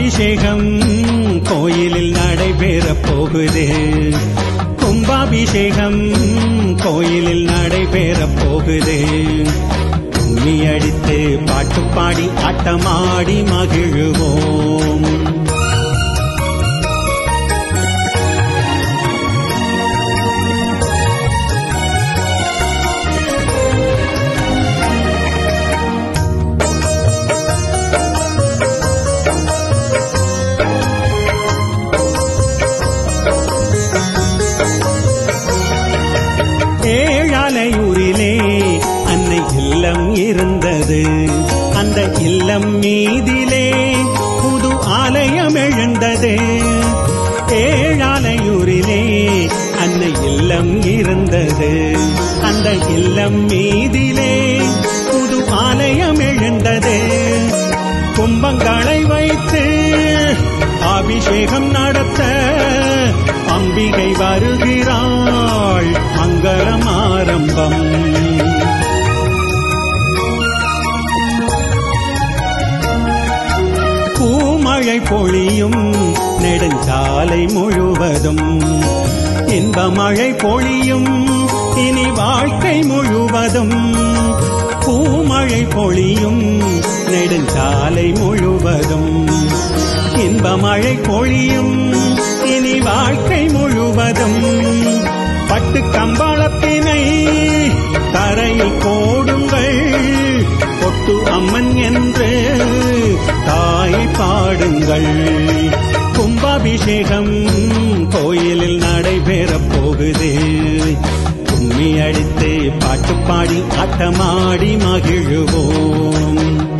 கும்பாபிஷேகம் கோயிலில் நடைபெறப் போகுது கும்பாபிஷேகம் கோயிலில் நடைபெறப் போகுது கும்மி அடித்து பாட்டு பாடி ஆட்டமாடி மகிழுவோம் ஏழாலையூரிலே அன்னை இல்லம் இருந்தது அந்த இல்லம் மீதிலே புது ஆலயம் எழுந்தது ஏழாலையூரிலே அன்னை இல்லம் இருந்தது அந்த இல்லம் மீதிலே புது ஆலயம் எழுந்தது கும்பங்களை வைத்து அபிஷேகம் நடத்த அம்பிகை வருகிறாள் மங்களம் ஆரம்பம் பூமழை பொழியும் நெடுஞ்சாலை முழுவதும் இன்ப மழை பொழியும் இனி வாழ்க்கை முழுவதும் பூமழை பொழியும் நெடுஞ்சாலை முழுவதும் இன்ப மழை பொழியும் இனி வாழ்க்கை முழுவதும் பட்டு கம்பளத்தினை தரையில் போடுங்கள் பொட்டு அம்மன் என்று தாயை பாடுங்கள் கும்பாபிஷேகம் கோயிலில் நடைபெறப் போகுது கும்மி அடித்து பாட்டு பாடி ஆட்டமாடி மகிழுவோம்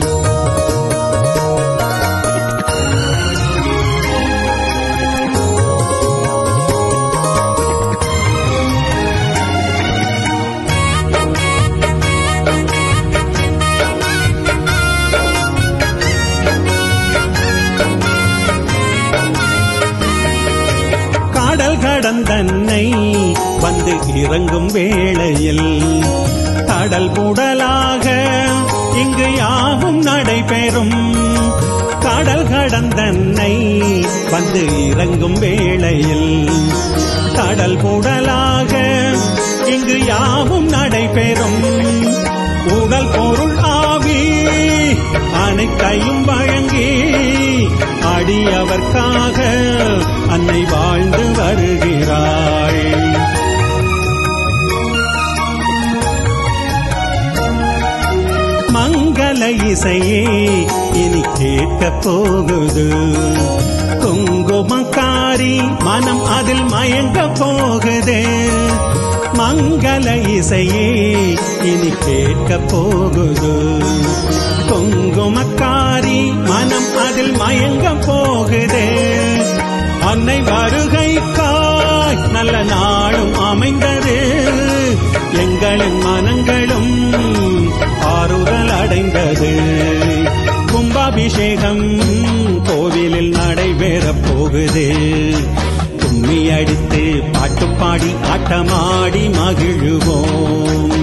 கடல் கடந்தன்னை வந்து இறங்கும் வேளையில் கடல் புடலாக இங்கு யாவும் நடைபெறும் கடல் கடந்தன்னை வந்து இறங்கும் வேளையில் கடல் புடலாக இங்கு யாவும் நடைபெறும் உடல் பொருள் ஆவி அனைத்தையும் வழங்கி அடியவர்க்காக அன்னை வாழ்ந்து வருகிறாள் மங்கள இசையே இனி கேட்க போகுது குங்குமக்காரி மனம் அதில் மயங்க போகுது மங்கள இசையே இனி கேட்க போகுது குங்குமக்காரி மனம் அதில் மயங்க போகுது அன்னை வருகைக்காய் நல்ல நாளும் அமைந்தது எங்களின் மனங்களும் ஆறுதல் அடைந்தது கும்பாபிஷேகம் கோவிலில் நடைபெறப் போகுது கும்மி அடித்து பாட்டு பாடி ஆட்டமாடி மகிழுவோம்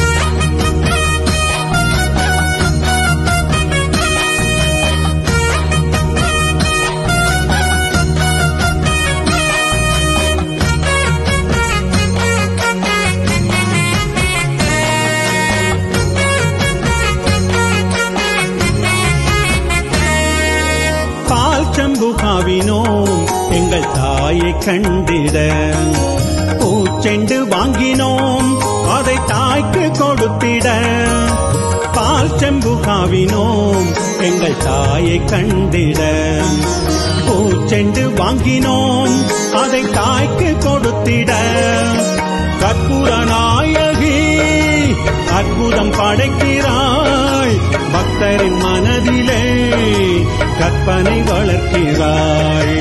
பால் செம்பு காவினோம் எங்கள் தாயை கண்டிட பூச்செண்டு வாங்கினோம் அதை தாய்க்கு கொடுத்திட பால் செம்பு காவினோம் எங்கள் தாயை கண்டிட பூச்செண்டு வாங்கினோம் அதை தாய்க்கு கொடுத்திட கற்பூர நாயகி அற்புதம் படைக்கிறாள் பக்தரின் மனதிலே கற்பனை வளர்க்கிறாள்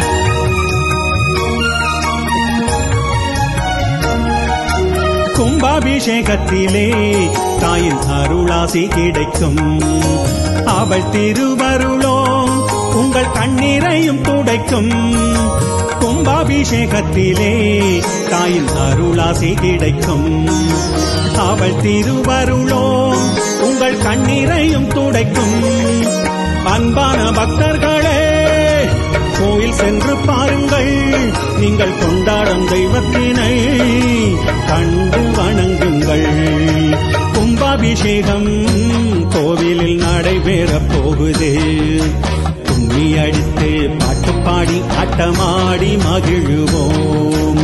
கும்பாபிஷேகத்திலே தாயின் அருளாசி கிடைக்கும் அவள் திருவருளோ உங்கள் கண்ணீரையும் துடைக்கும் கும்பாபிஷேகத்திலே தாயின் அருளாசி கிடைக்கும் அவள் திருவருளோ உங்கள் கண்ணீரையும் துடைக்கும் அன்பான பக்தர்களே கோயில் சென்று பாருங்கள் நீங்கள் கொண்டாடும் தெய்வத்தினை கண்டு வணங்குங்கள் கும்பாபிஷேகம் கோவிலில் நடைபெறப் போகுது கும்மி அடித்து பாட்டு பாடி ஆட்டமாடி மகிழுவோம்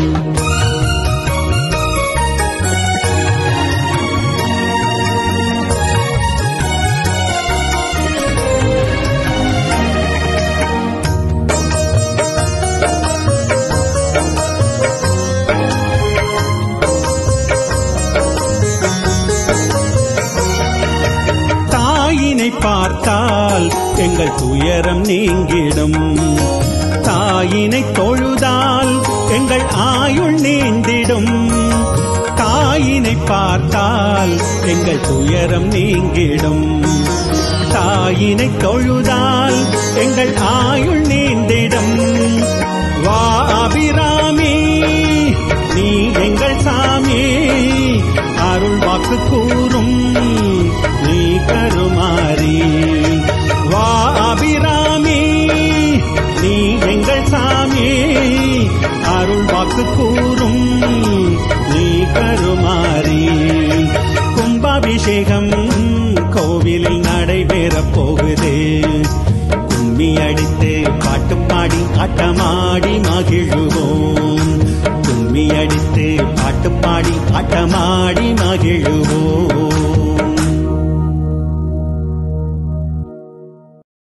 தாயினை பார்த்தால் எங்கள் துயரம் நீங்கிடும் தாயினை தொழுதால் எங்கள் ஆயுள் நீந்திடும் தாயினை பார்த்தால் எங்கள் துயரம் நீங்கிடும் தாயினை தொழுதால் எங்கள் ஆயுள் நீந்திடும் வா அபிராமி நீ எங்கள் சாமி அருள் வாக்கு கூறும் நீ கருமாறி வா அபிராமி நீ எங்கள் சாமி அருள் வாக்கு கூறும் நீ கருமாறி கும்பாபிஷேகம் கோவிலில் நடைபெறப் போகுது கும்மி அடித்து பாட்டு பாடி ஆட்டமாடி மகிழுவோம் கும்மி அடித்து பாட்டு பாடி ஆட்டமாடி மகிழுவோம்